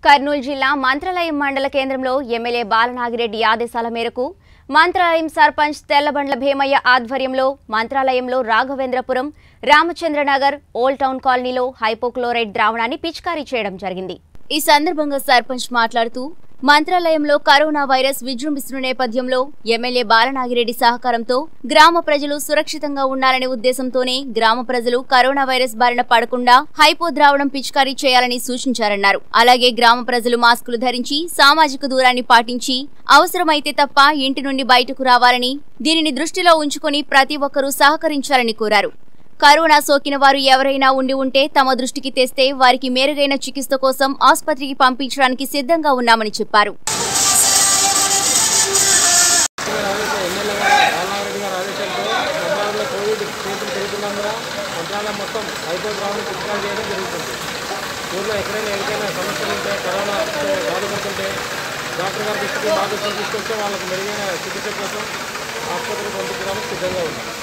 కర్నూలు జిల్లా మంత్రాలయం మండల కేంద్రంలో ఎమ్మెల్యే బాలనాగిరెడ్డి ఆదేశాల మేరకు మంత్రాలయం సర్పంచ్ తెల్లబండ్ల భీమయ్య ఆధ్వర్యంలో మంత్రాలయంలో రాఘవేంద్రపురం రామచంద్రనగర్ ఓల్డ్ టౌన్ కాలనీలో హైపోక్లోరైడ్ ద్రావణాన్ని పిచికారీ చేయడం జరిగింది ఈ సందర్భంగా సర్పంచ్ మాట్లాడుతూ మంత్రాలయంలో కరోనా వైరస్ విజృంభిస్తున్న నేపథ్యంలో ఎమ్మెల్యే బాలనాగిరెడ్డి సహకారంతో గ్రామ ప్రజలు సురక్షితంగా ఉండాలనే ఉద్దేశంతోనే గ్రామ ప్రజలు కరోనా వైరస్ బారిన పడకుండా హైపో ద్రావణం పిచికారీ చేయాలని సూచించారన్నారు అలాగే గ్రామ ప్రజలు మాస్కులు ధరించి సామాజిక దూరాన్ని పాటించి అవసరమైతే తప్ప ఇంటి నుండి బయటకు రావాలని దీనిని దృష్టిలో ఉంచుకొని ప్రతి ఒక్కరూ సహకరించాలని కోరారు కరోనా సోకిన వారు ఎవరైనా ఉండి ఉంటే తమ దృష్టికి తెస్తే వారికి మెరుగైన చికిత్స కోసం ఆసుపత్రికి పంపించడానికి సిద్ధంగా ఉన్నామని చెప్పారు ఎమ్మెల్యే గారు బాలనారెడ్డి గారి ఆదేశాలతో మంత్రాలయంలో కోవిడ్ కేసులు పెరుగుతున్నందున మంత్రాలయం మొత్తం హైకోర్టు రావడం పిచికారు చేయడం జరుగుతుంది ఊళ్ళో ఎక్కడైనా ఎవరికైనా సమస్యలు ఉంటే కరోనాతో బాధపడుతుంటే డాక్టర్ గారి దృష్టికి మా దృష్టికి తీసుకొస్తే వాళ్ళకు మెరుగైన చికిత్స కోసం ఆసుపత్రికి పంపించడానికి సిద్ధంగా ఉంది